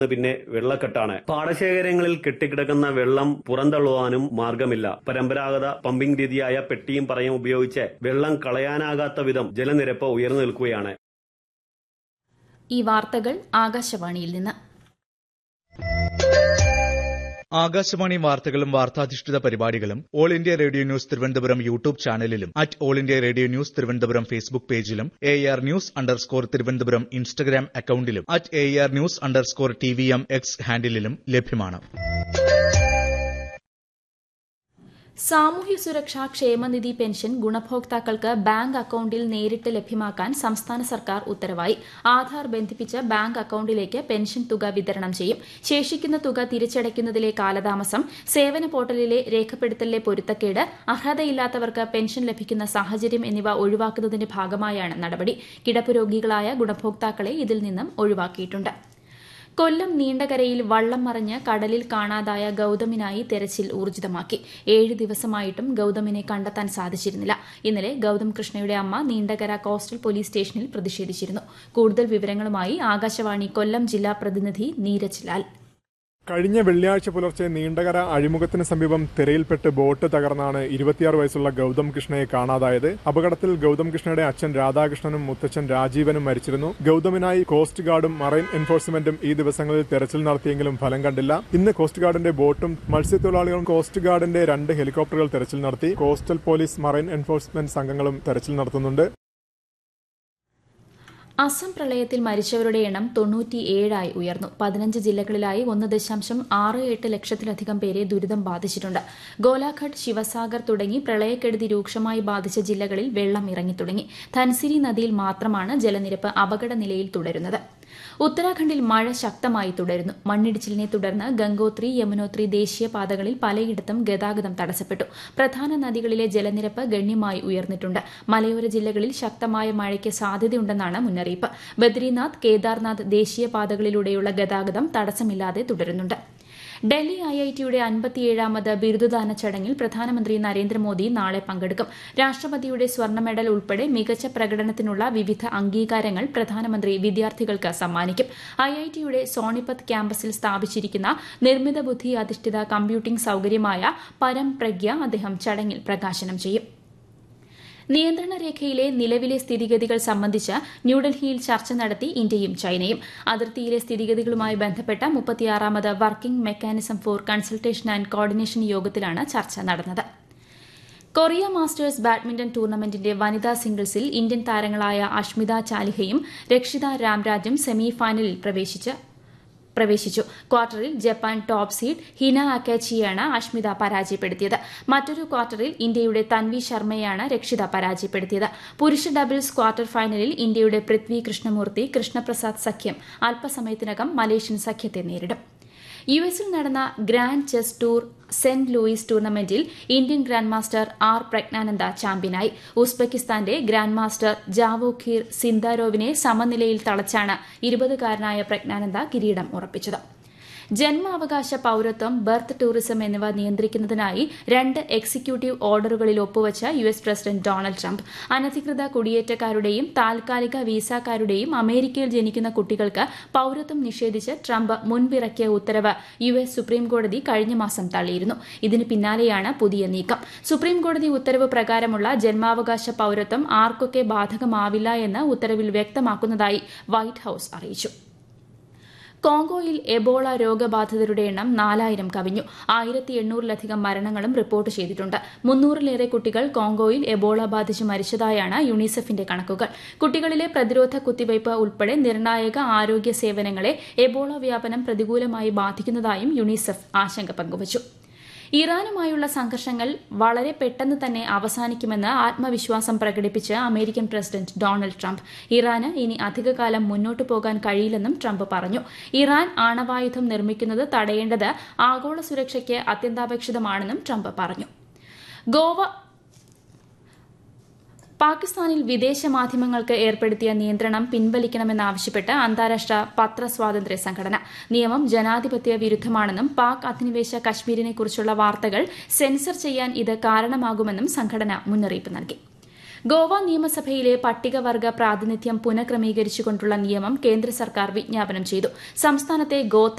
പിന്നെ വെള്ളക്കെട്ടാണ് പാടശേഖരങ്ങളിൽ കെട്ടിക്കിടക്കുന്ന വെള്ളം പുറന്തള്ളുവാനും മാർഗമില്ല പരമ്പരാഗത പമ്പിംഗ് രീതിയായ പെട്ടിയും പറയും ഉപയോഗിച്ച് വെള്ളം കളയാനാകാത്ത വിധം ജലനിരപ്പ് ഉയർന്നു നിൽക്കുകയാണ് ഈ വാർത്തകൾ ആകാശവാണിയിൽ നിന്ന് ആകാശവാണി വാർത്തകളും വാർത്താധിഷ്ഠിത പരിപാടികളും All India Radio news Thiruvananthapuram YouTube ചാനലിലും at All India Radio news Thiruvananthapuram Facebook പേജിലും A R news underscore Thiruvananthapuram Instagram അക്കൌണ്ടിലും at A R news underscore T V M X ഹാൻഡിലും ലഭ്യമാണ് സാമൂഹ്യ സുരക്ഷാ ക്ഷേമനിധി പെൻഷൻ ഗുണഭോക്താക്കൾക്ക് ബാങ്ക് അക്കൌണ്ടിൽ നേരിട്ട് ലഭ്യമാക്കാൻ സംസ്ഥാന സർക്കാർ ഉത്തരവായി ആധാർ ബന്ധിപ്പിച്ച ബാങ്ക് അക്കൌണ്ടിലേക്ക് പെൻഷൻ തുക വിതരണം ചെയ്യും ശേഷിക്കുന്ന തുക തിരിച്ചടയ്ക്കുന്നതിലെ കാലതാമസം സേവന പോർട്ടലിലെ രേഖപ്പെടുത്തലിലെ പൊരുത്തക്കേട് അർഹതയില്ലാത്തവർക്ക് പെൻഷൻ ലഭിക്കുന്ന സാഹചര്യം എന്നിവ ഒഴിവാക്കുന്നതിന്റെ ഭാഗമായാണ് നടപടി കിടപ്പ് രോഗികളായ ഗുണഭോക്താക്കളെ ഇതിൽ നിന്നും ഒഴിവാക്കിയിട്ടുണ്ട് കൊല്ലം നീണ്ടകരയിൽ വള്ളം മറിഞ്ഞ് കടലിൽ കാണാതായ ഗൌതമിനായി തെരച്ചിൽ ഊർജിതമാക്കി ഏഴ് ദിവസമായിട്ടും ഗൌതമിനെ കണ്ടെത്താൻ സാധിച്ചിരുന്നില്ല ഇന്നലെ ഗൌതം കൃഷ്ണയുടെ അമ്മ നീണ്ടകര കോസ്റ്റൽ പോലീസ് സ്റ്റേഷനിൽ പ്രതിഷേധിച്ചിരുന്നു കൂടുതൽ വിവരങ്ങളുമായി ആകാശവാണി കൊല്ലം ജില്ലാ പ്രതിനിധി നീരജ് ലാൽ കഴിഞ്ഞ വെള്ളിയാഴ്ച പുലർച്ചെ നീണ്ടകര അഴിമുഖത്തിന് സമീപം തിരയിൽപ്പെട്ട് ബോട്ട് തകർന്നാണ് ഇരുപത്തിയാറ് വയസ്സുള്ള ഗൌതം കൃഷ്ണയെ കാണാതായത് അപകടത്തിൽ ഗൌതം കൃഷ്ണയുടെ അച്ഛൻ രാധാകൃഷ്ണനും മുത്തച്ഛൻ രാജീവനും മരിച്ചിരുന്നു ഗൌതമിനായി കോസ്റ്റ് ഗാർഡും മറൈൻ എൻഫോഴ്സ്മെന്റും ഈ ദിവസങ്ങളിൽ തെരച്ചിൽ നടത്തിയെങ്കിലും ഫലം കണ്ടില്ല ഇന്ന് കോസ്റ്റ് ഗാർഡിന്റെ ബോട്ടും മത്സ്യത്തൊഴിലാളികളും കോസ്റ്റ് ഗാർഡിന്റെ രണ്ട് ഹെലികോപ്റ്ററുകൾ തെരച്ചിൽ നടത്തി കോസ്റ്റൽ പോലീസ് മറൈൻ എൻഫോഴ്സ്മെന്റ് സംഘങ്ങളും തെരച്ചിൽ നടത്തുന്നുണ്ട് അസം പ്രളയത്തിൽ മരിച്ചവരുടെ എണ്ണം തൊണ്ണൂറ്റിയേഴായി ഉയർന്നു പതിനഞ്ച് ജില്ലകളിലായി ഒന്ന് ദശാംശം ആറ് എട്ട് ലക്ഷത്തിലധികം പേരെ ദുരിതം ബാധിച്ചിട്ടുണ്ട് ഗോലാഘട്ട് ശിവസാഗർ തുടങ്ങി പ്രളയക്കെടുതി രൂക്ഷമായി ബാധിച്ച ജില്ലകളിൽ വെള്ളം ഇറങ്ങിത്തുടങ്ങി ധൻസിരി നദിയിൽ മാത്രമാണ് ജലനിരപ്പ് അപകട നിലയിൽ തുടരുന്നത് ഉത്തരാഖണ്ഡിൽ മഴ ശക്തമായി തുടരുന്നു മണ്ണിടിച്ചിലിനെ തുടർന്ന് ഗംഗോത്രി യമുനോത്രി ദേശീയപാതകളിൽ പലയിടത്തും ഗതാഗതം തടസ്സപ്പെട്ടു പ്രധാന നദികളിലെ ജലനിരപ്പ് ഗണ്യമായി ഉയർന്നിട്ടുണ്ട് മലയോര ജില്ലകളിൽ ശക്തമായ മഴയ്ക്ക് സാധ്യതയുണ്ടെന്നാണ് മുന്നറിയിപ്പ് ബദ്രിനാഥ് കേദാർനാഥ് ദേശീയപാതകളിലൂടെയുള്ള ഗതാഗതം തടസ്സമില്ലാതെ തുടരുന്നുണ്ട് ഡൽഹി ഐ ഐ ടിയുടെ അൻപത്തിയേഴാമത് ബിരുദദാന ചടങ്ങിൽ പ്രധാനമന്ത്രി നരേന്ദ്രമോദി നാളെ പങ്കെടുക്കും രാഷ്ട്രപതിയുടെ സ്വർണ്ണ മെഡൽ ഉൾപ്പെടെ മികച്ച പ്രകടനത്തിനുള്ള വിവിധ അംഗീകാരങ്ങൾ പ്രധാനമന്ത്രി വിദ്യാർത്ഥികൾക്ക് സമ്മാനിക്കും ഐ ഐ ടിയുടെ സോണിപത് ക്യാമ്പസിൽ സ്ഥാപിച്ചിരിക്കുന്ന നിർമ്മിത ബുദ്ധി അധിഷ്ഠിത കമ്പ്യൂട്ടിംഗ് സൌകര്യമായ പരം പ്രഗ്യ അദ്ദേഹം ചടങ്ങിൽ പ്രകാശനം ചെയ്യും നിയന്ത്രണ രേഖയിലെ നിലവിലെ സ്ഥിതിഗതികൾ സംബന്ധിച്ച് ന്യൂഡൽഹിയിൽ ചർച്ച നടത്തി ഇന്ത്യയും ചൈനയും അതിർത്തിയിലെ സ്ഥിതിഗതികളുമായി ബന്ധപ്പെട്ട മുപ്പത്തിയാറാമത് working mechanism for consultation and coordination യോഗത്തിലാണ് ചർച്ച നടന്നത് കൊറിയ മാസ്റ്റേഴ്സ് ബാഡ്മിന്റൺ ടൂർണമെന്റിന്റെ വനിതാ സിംഗിൾസിൽ ഇന്ത്യൻ താരങ്ങളായ അഷ്മിത ചാലിഹയും രക്ഷിത രാംരാജും സെമി ഫൈനലിൽ പ്രവേശിച്ച് പ്രവേശിച്ചു ക്വാർട്ടറിൽ ജപ്പാൻ ടോപ്പ് സീഡ് ഹിന അക്കാച്ചിയാണ് അഷ്മിത പരാജയപ്പെടുത്തിയത് മറ്റൊരു ക്വാർട്ടറിൽ ഇന്ത്യയുടെ തൻവി ശർമ്മയാണ് രക്ഷിത പരാജയപ്പെടുത്തിയത് പുരുഷ ഡബിൾസ് ക്വാർട്ടർ ഫൈനലിൽ ഇന്ത്യയുടെ പൃഥ്വി കൃഷ്ണമൂർത്തി കൃഷ്ണപ്രസാദ് സഖ്യം അല്പസമയത്തിനകം മലേഷ്യൻ സഖ്യത്തെ നേരിടും യു എസിൽ നടന്ന grand chess tour Saint Louis ടൂർണമെന്റിൽ Indian grandmaster R Praggnanandhaa ചാമ്പ്യനായി ഉസ്ബെക്കിസ്ഥാന്റെ ഗ്രാൻഡ് മാസ്റ്റർ ജാവോഖീർ സിന്ദാരോവിനെ സമനിലയിൽ തളച്ചാണ് ഇരുപതുകാരനായ പ്രജ്ഞാനന്ദ കിരീടം ഉറപ്പിച്ചത് ജന്മാവകാശ പൌരത്വം ബർത്ത് ടൂറിസം എന്നിവ നിയന്ത്രിക്കുന്നതിനായി രണ്ട് എക്സിക്യൂട്ടീവ് ഓർഡറുകളിൽ ഒപ്പുവച്ച U S president Donald Trump അനധികൃത കുടിയേറ്റക്കാരുടെയും താൽക്കാലിക വീസാക്കാരുടെയും അമേരിക്കയിൽ ജനിക്കുന്ന കുട്ടികൾക്ക് പൌരത്വം നിഷേധിച്ച് ട്രംപ് മുൻപിറക്കിയ ഉത്തരവ് യു എസ് സുപ്രീംകോടതി കഴിഞ്ഞ മാസം തള്ളിയിരുന്നു ഇതിന് പിന്നാലെയാണ് പുതിയ നീക്കം സുപ്രീംകോടതി ഉത്തരവ് പ്രകാരമുള്ള ജന്മാവകാശ പൌരത്വം ആർക്കൊക്കെ ബാധകമാവില്ല എന്ന് ഉത്തരവിൽ വ്യക്തമാക്കുന്നതായി വൈറ്റ് ഹൌസ് അറിയിച്ചു കോങ്കോയിൽ എബോള രോഗബാധിതരുടെ എണ്ണം നാലായിരം കവിഞ്ഞു ആയിരത്തി എണ്ണൂറിലധികം മരണങ്ങളും റിപ്പോർട്ട് ചെയ്തിട്ടുണ്ട് മുന്നൂറിലേറെ കുട്ടികൾ കോങ്കോയിൽ എബോള ബാധിച്ച് മരിച്ചതായാണ് യുണിസെഫിന്റെ കണക്കുകൾ കുട്ടികളിലെ പ്രതിരോധ കുത്തിവയ്പ് ഉൾപ്പെടെ നിർണായക ആരോഗ്യ സേവനങ്ങളെ എബോള വ്യാപനം പ്രതികൂലമായി ബാധിക്കുന്നതായും യുണിസെഫ് ആശങ്ക പങ്കുവച്ചു ഇറാനുമായുള്ള സംഘർഷങ്ങൾ വളരെ പെട്ടെന്ന് തന്നെ അവസാനിക്കുമെന്ന് ആത്മവിശ്വാസം പ്രകടിപ്പിച്ച് അമേരിക്കൻ പ്രസിഡന്റ് ഡൊണാൾഡ് ട്രംപ് ഇറാന് ഇനി അധികകാലം മുന്നോട്ടു പോകാൻ കഴിയില്ലെന്നും ട്രംപ് പറഞ്ഞു ഇറാൻ ആണവായുധം നിർമ്മിക്കുന്നത് തടയേണ്ടത് ആഗോള സുരക്ഷയ്ക്ക് അത്യന്താപേക്ഷിതമാണെന്നും ട്രംപ് പറഞ്ഞു ഗോവ പാകിസ്ഥാനിൽ വിദേശ മാധ്യമങ്ങൾക്ക് ഏർപ്പെടുത്തിയ നിയന്ത്രണം പിൻവലിക്കണമെന്നാവശ്യപ്പെട്ട് അന്താരാഷ്ട്ര പത്രസ്വാതന്ത്ര്യ സംഘടന നിയമം ജനാധിപത്യ വിരുദ്ധമാണെന്നും പാക് അധിനിവേശ കശ്മീരിനെക്കുറിച്ചുള്ള വാർത്തകൾ സെൻസർ ചെയ്യാൻ ഇത് കാരണമാകുമെന്നും സംഘടന മുന്നറിയിപ്പ് നൽകി ഗോവ നിയമസഭയിലെ പട്ടികവർഗ പ്രാതിനിധ്യം പുനഃക്രമീകരിച്ചുകൊണ്ടുള്ള നിയമം കേന്ദ്ര സർക്കാർ വിജ്ഞാപനം ചെയ്തു സംസ്ഥാനത്തെ ഗോത്ര